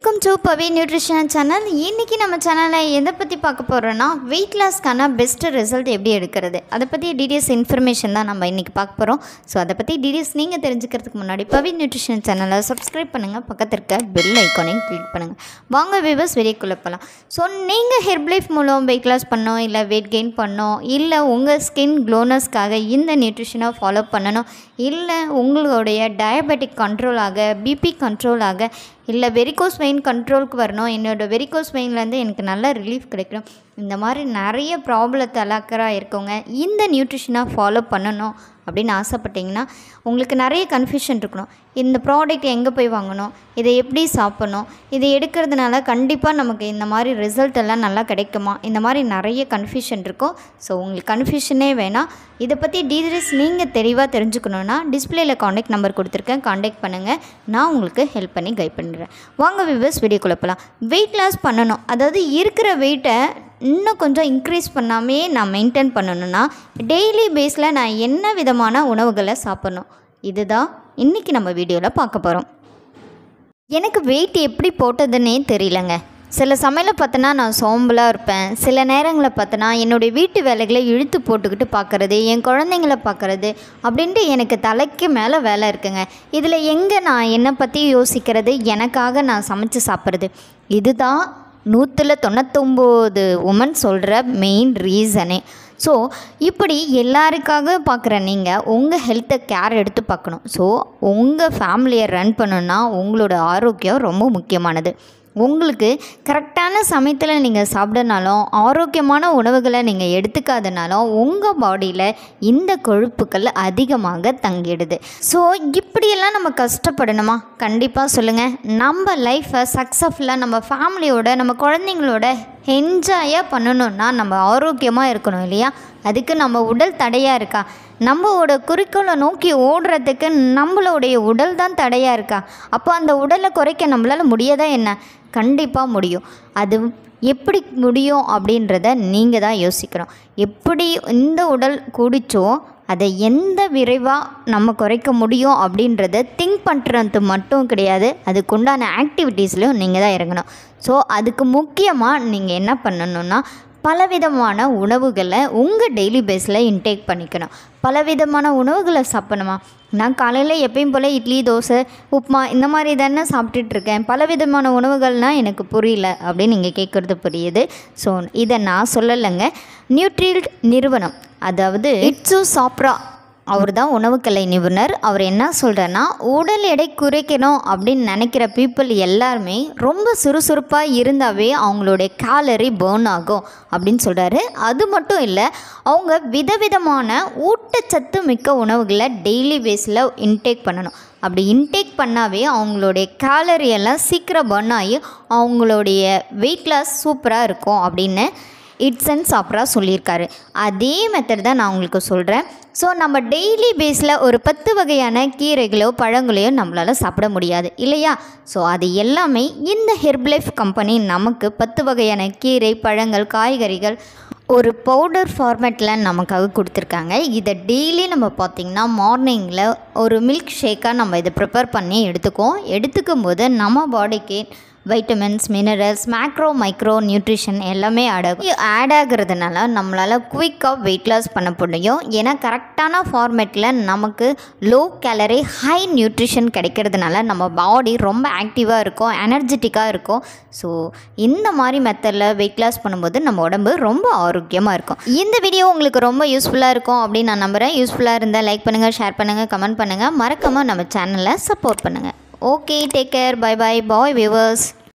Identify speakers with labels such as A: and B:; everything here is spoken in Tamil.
A: welcome to Pavi nutrition channel இன்றைக்கி நம்ம சேனலில் எதை பற்றி பார்க்க போகிறோன்னா வெயிட் லாஸ்க்கான பெஸ்ட் ரிசல்ட் எப்படி எடுக்கிறது அதை பற்றி டீட்டெயில்ஸ் இன்ஃபர்மேஷன் தான் நம்ம இன்றைக்கி பார்க்க போகிறோம் ஸோ அதை பற்றி டீட்டெயில்ஸ் நீங்கள் தெரிஞ்சுக்கிறதுக்கு முன்னாடி பவி நியூட்ரிஷன் சேனலை சப்ஸ்கிரைப் பண்ணுங்கள் பக்கத்தில் இருக்க பெல் ஐக்கானையும் கிளிக் பண்ணுங்கள் வாங்க வியூவர்ஸ் வெளியே போகலாம் ஸோ நீங்கள் ஹெர்ப் லைஃப் மூலம் வெயிட் லாஸ் பண்ணோம் இல்லை வெயிட் கெயின் பண்ணோம் இல்லை உங்கள் ஸ்கின் க்ளோனஸ்க்காக இந்த நியூட்ரிஷனை ஃபாலோ பண்ணணும் இல்லை உங்களுடைய டயபெட்டிக் கண்ட்ரோல் ஆக பிபி கண்ட்ரோல் ஆக இல்லை வெரிகோஸ் வெயின் கண்ட்ரோலுக்கு வரணும் என்னோடய வெரிகோஸ் வெயின்லேருந்து எனக்கு நல்ல ரிலீஃப் கிடைக்கணும் இந்த மாதிரி நிறைய ப்ராப்ளத்தை அலாக்கராக இருக்கவங்க இந்த நியூட்ரிஷனாக ஃபாலோ பண்ணணும் அப்படின்னு ஆசைப்பட்டீங்கன்னா உங்களுக்கு நிறைய கன்ஃபியூஷன் இருக்கணும் இந்த ப்ராடக்ட் எங்கே போய் வாங்கணும் இதை எப்படி சாப்பிடணும் இதை எடுக்கிறதுனால கண்டிப்பாக நமக்கு இந்த மாதிரி ரிசல்ட் எல்லாம் நல்லா கிடைக்குமா இந்த மாதிரி நிறைய கன்ஃபியூஷன் இருக்கும் ஸோ உங்களுக்கு கன்ஃபியூஷனே வேணாம் இதை பற்றி டீட்டெயில்ஸ் நீங்கள் தெளிவாக தெரிஞ்சுக்கணுன்னா டிஸ்பிளேயில் காண்டாக்ட் நம்பர் கொடுத்துருக்கேன் காண்டாக்ட் பண்ணுங்கள் நான் உங்களுக்கு ஹெல்ப் பண்ணி கைட் பண்ணுறேன் வாங்க விவர்ஸ் வீடியோ குழப்பலாம் வெயிட் லாஸ் பண்ணணும் அதாவது இருக்கிற வெயிட்டை இன்னும் கொஞ்சம் இன்க்ரீஸ் பண்ணாமே நான் மெயின்டைன் பண்ணணும்னா டெய்லி பேஸில் நான் என்ன விதமான உணவுகளை சாப்பிட்ணும் இதுதான் இன்றைக்கி நம்ம வீடியோவில் பார்க்க போகிறோம் எனக்கு வெயிட் எப்படி போட்டதுன்னே தெரியலங்க சில சமையலை பார்த்தோன்னா நான் சோம்பலாக இருப்பேன் சில நேரங்களில் பார்த்தோன்னா என்னுடைய வீட்டு வேலைகளை இழுத்து போட்டுக்கிட்டு பார்க்குறது என் குழந்தைங்கள பார்க்குறது அப்படின்ட்டு எனக்கு தலைக்கு மேலே வேலை இருக்குங்க இதில் எங்கே நான் என்னை பற்றி யோசிக்கிறது எனக்காக நான் சமைச்சு சாப்பிட்றது இதுதான் நூற்றில் தொண்ணூத்தொம்பது உமன் சொல்கிற மெயின் ரீசனே ஸோ இப்படி எல்லாருக்காக பார்க்குற நீங்கள் உங்கள் ஹெல்த்தை கேர் எடுத்து பார்க்கணும் ஸோ உங்கள் ஃபேமிலியை ரன் பண்ணணுன்னா உங்களோட ஆரோக்கியம் ரொம்ப முக்கியமானது உங்களுக்கு கரெக்டான சமயத்தில் நீங்கள் சாப்பிடனாலும் ஆரோக்கியமான உணவுகளை நீங்கள் எடுத்துக்காதனாலும் உங்கள் பாடியில் இந்த கொழுப்புகள் அதிகமாக தங்கிடுது ஸோ இப்படியெல்லாம் நம்ம கஷ்டப்படணுமா கண்டிப்பாக சொல்லுங்கள் நம்ம லைஃப்பை சக்ஸஸ்ஃபுல்லாக நம்ம ஃபேமிலியோட நம்ம குழந்தைங்களோட என்ஜாயாக பண்ணணுன்னா நம்ம ஆரோக்கியமாக இருக்கணும் இல்லையா அதுக்கு நம்ம உடல் தடையாக இருக்கா நம்மளோட குறிக்கோளை நோக்கி ஓடுறதுக்கு நம்மளுடைய உடல் தான் தடையாக இருக்கா அப்போ அந்த உடலை குறைக்க நம்மளால் முடியாதா என்ன கண்டிப்பாக முடியும் அது எப்படி முடியும் அப்படின்றத நீங்கள் தான் யோசிக்கணும் எப்படி இந்த உடல் கூடிச்சோ அதை எந்த விரைவாக நம்ம குறைக்க முடியும் அப்படின்றத திங்க் பண்ணுறது மட்டும் கிடையாது அதுக்குண்டான ஆக்டிவிட்டீஸ்லையும் நீங்கள் தான் இறங்கணும் ஸோ அதுக்கு முக்கியமாக நீங்கள் என்ன பண்ணணுன்னா பலவிதமான உணவுகளை உங்கள் டெய்லி பேஸில் இன்டேக் பண்ணிக்கணும் பலவிதமான உணவுகளை சாப்பிடணுமா நான் காலையில் எப்பயும் போல் இட்லி தோசை உப்புமா இந்த மாதிரி தானே சாப்பிட்டுட்ருக்கேன் பலவிதமான உணவுகள்னால் எனக்கு புரியல அப்படின்னு நீங்கள் கேட்குறது புரியுது ஸோ இதை நான் சொல்லலைங்க நியூட்ரில்ட் நிறுவனம் அதாவது இட்ஸு சாப்ரா அவர் தான் உணவுக்கலை நிபுணர் அவர் என்ன சொல்கிறேன்னா உடல் எடை குறைக்கணும் அப்படின்னு நினைக்கிற பீப்புள் எல்லாருமே ரொம்ப சுறுசுறுப்பாக இருந்தாவே அவங்களுடைய கேலரி பேர்ன் ஆகும் அப்படின்னு சொல்கிறாரு அது மட்டும் இல்லை அவங்க விதவிதமான ஊட்டச்சத்து மிக்க உணவுகளை டெய்லி பேஸில் இன்டேக் பண்ணணும் அப்படி இன்டேக் பண்ணாவே அவங்களுடைய கேலரி எல்லாம் சீக்கிரம் பர்ன் ஆகி அவங்களுடைய வெயிட் லாஸ் சூப்பராக இருக்கும் அப்படின்னு இட்ஸன் சாப்ரா சொல்லியிருக்காரு அதே மெத்தட் தான் நான் உங்களுக்கு சொல்கிறேன் ஸோ நம்ம டெய்லி பேஸில் ஒரு பத்து வகையான கீரைகளோ பழங்களையோ நம்மளால் சாப்பிட முடியாது இல்லையா ஸோ அது எல்லாமே இந்த ஹெர்ப்லைஃப் கம்பெனி நமக்கு பத்து வகையான கீரை பழங்கள் காய்கறிகள் ஒரு பவுடர் ஃபார்மேட்டில் நமக்காக கொடுத்துருக்காங்க இதை டெய்லி நம்ம பார்த்திங்கன்னா மார்னிங்கில் ஒரு மில்க் ஷேக்காக நம்ம இதை ப்ரிப்பேர் பண்ணி எடுத்துக்குவோம் எடுத்துக்கும் போது நம்ம பாடிக்கு vitamins minerals macro micro nutrition எல்லாமே ஆட் ஆகும் ஆட் ஆகிறதுனால நம்மளால் குயிக்காக வெயிட் லாஸ் பண்ண முடியும் ஏன்னா கரெக்டான ஃபார்மேட்டில் நமக்கு லோ கேலரி ஹை நியூட்ரிஷன் கிடைக்கிறதுனால நம்ம பாடி ரொம்ப ஆக்டிவாக இருக்கும் எனர்ஜெட்டிக்காக இருக்கும் ஸோ இந்த மாதிரி மெத்தடில் வெயிட் லாஸ் பண்ணும்போது நம்ம உடம்பு ரொம்ப ஆரோக்கியமாக இருக்கும் இந்த வீடியோ உங்களுக்கு ரொம்ப யூஸ்ஃபுல்லாக இருக்கும் அப்படின்னு நான் நம்புகிறேன் யூஸ்ஃபுல்லாக இருந்தால் லைக் பண்ணுங்கள் ஷேர் பண்ணுங்கள் கமெண்ட் பண்ணுங்கள் மறக்காமல் நம்ம சேனலை சப்போர்ட் பண்ணுங்கள் okay take care bye bye bye viewers